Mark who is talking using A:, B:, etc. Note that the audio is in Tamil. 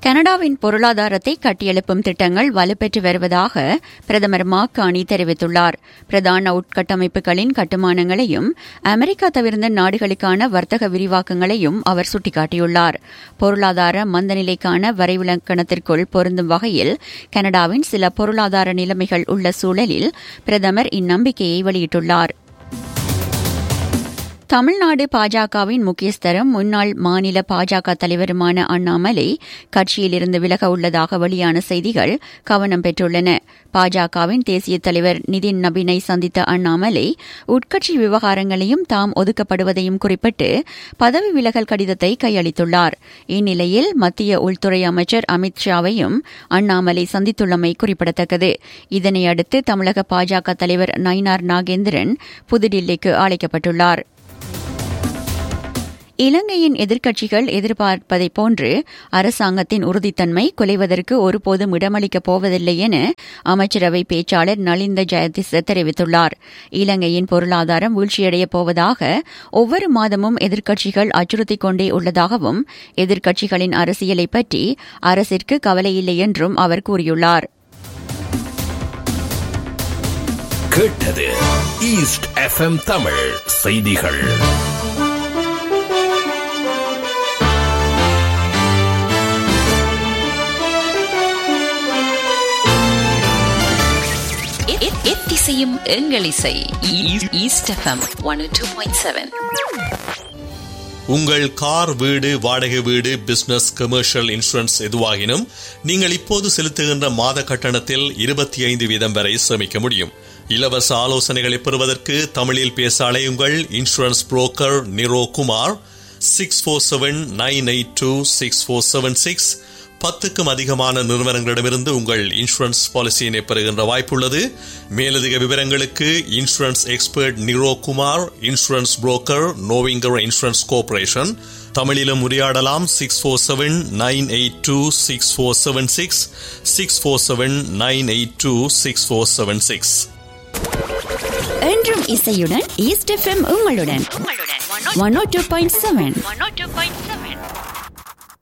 A: கனடாவின் பொருளாதாரத்தை கட்டியெழுப்பும் திட்டங்கள் வலுப்பெற்று வருவதாக பிரதமர் மாக்கானி தெரிவித்துள்ளார் பிரதான உட்கட்டமைப்புகளின் கட்டுமானங்களையும் அமெரிக்கா தவிர்ந்த நாடுகளுக்கான வர்த்தக விரிவாக்கங்களையும் அவர் சுட்டிக்காட்டியுள்ளார் பொருளாதார மந்தநிலைக்கான வரைவிலக்கணத்திற்குள் பொருந்தும் வகையில் கனடாவின் சில பொருளாதார நிலைமைகள் உள்ள சூழலில் பிரதமர் இந்நம்பிக்கையை வெளியிட்டுள்ளார் தமிழ்நாடு பாஜகவின் முக்கியஸ்தரும் முன்னாள் மாநில பாஜக தலைவருமான அண்ணாமலை கட்சியிலிருந்து விலக உள்ளதாக வெளியான செய்திகள் கவனம் பெற்றுள்ளன பாஜகவின் தேசிய தலைவர் நிதின் நபினை சந்தித்த அண்ணாமலை உட்கட்சி விவகாரங்களையும் தாம் ஒதுக்கப்படுவதையும் குறிப்பிட்டு பதவி விலகல் கடிதத்தை கையளித்துள்ளார் இந்நிலையில் மத்திய உள்துறை அமைச்சர் அமித் ஷாவையும் அண்ணாமலை சந்தித்துள்ளமை குறிப்பிடத்தக்கது இதனையடுத்து தமிழக பாஜக தலைவர் நயினார் நாகேந்திரன் புதுடில்லிக்கு அழைக்கப்பட்டுள்ளார் இலங்கையின் எதிர்க்கட்சிகள் எதிர்பார்ப்பதைப் போன்று அரசாங்கத்தின் உறுதித்தன்மை குலைவதற்கு ஒருபோதும் இடமளிக்கப் போவதில்லை என அமைச்சரவை பேச்சாளர் நலிந்த ஜெயதிச தெரிவித்துள்ளார் இலங்கையின் பொருளாதாரம் வீழ்ச்சியடையப் போவதாக ஒவ்வொரு மாதமும் எதிர்க்கட்சிகள் அச்சுறுத்திக் கொண்டே உள்ளதாகவும் எதிர்க்கட்சிகளின் அரசியலை பற்றி அரசிற்கு கவலையில்லை என்றும் அவர் கூறியுள்ளார்
B: கேட்டது ஈஸ்ட் எஃப்எம் தமிழ் செய்திகள்
C: எத்திசையும் எங்கள் இசை east FM one two point seven
D: உங்கள் கார் வீடு வாடகை வீடு பிசினஸ் கமர்ஷியல் இன்சூரன்ஸ் எதுவாகினும் நீங்கள் இப்போது செலுத்துகின்ற மாத கட்டணத்தில் இருபத்தி ஐந்து வீதம் வரை சேமிக்க முடியும் இலவச ஆலோசனைகளை பெறுவதற்கு தமிழில் பேச அலையுங்கள் insurance broker Niro Kumar six four seven nine eight two six four seven six பத்துக்கும் அதிகமான நிறுவனங்களிடமிருந்து உங்கள் இன்சூரன்ஸ் பாலிசியினை பெறுகின்ற வாய்ப்புள்ளது மேலதிக விவரங்களுக்கு insurance expert Niro Kumar insurance broker நோவிங்கர் இன்சூரன்ஸ் கோஆபரேஷன் தமிழிலும் உரையாடலாம் six four seven nine eight two six four seven six six four seven nine eight two six four seven six
A: என்றும் இசையுடன் ஈஸ்ட் எஃப்எம் உங்களுடன் one O two point seven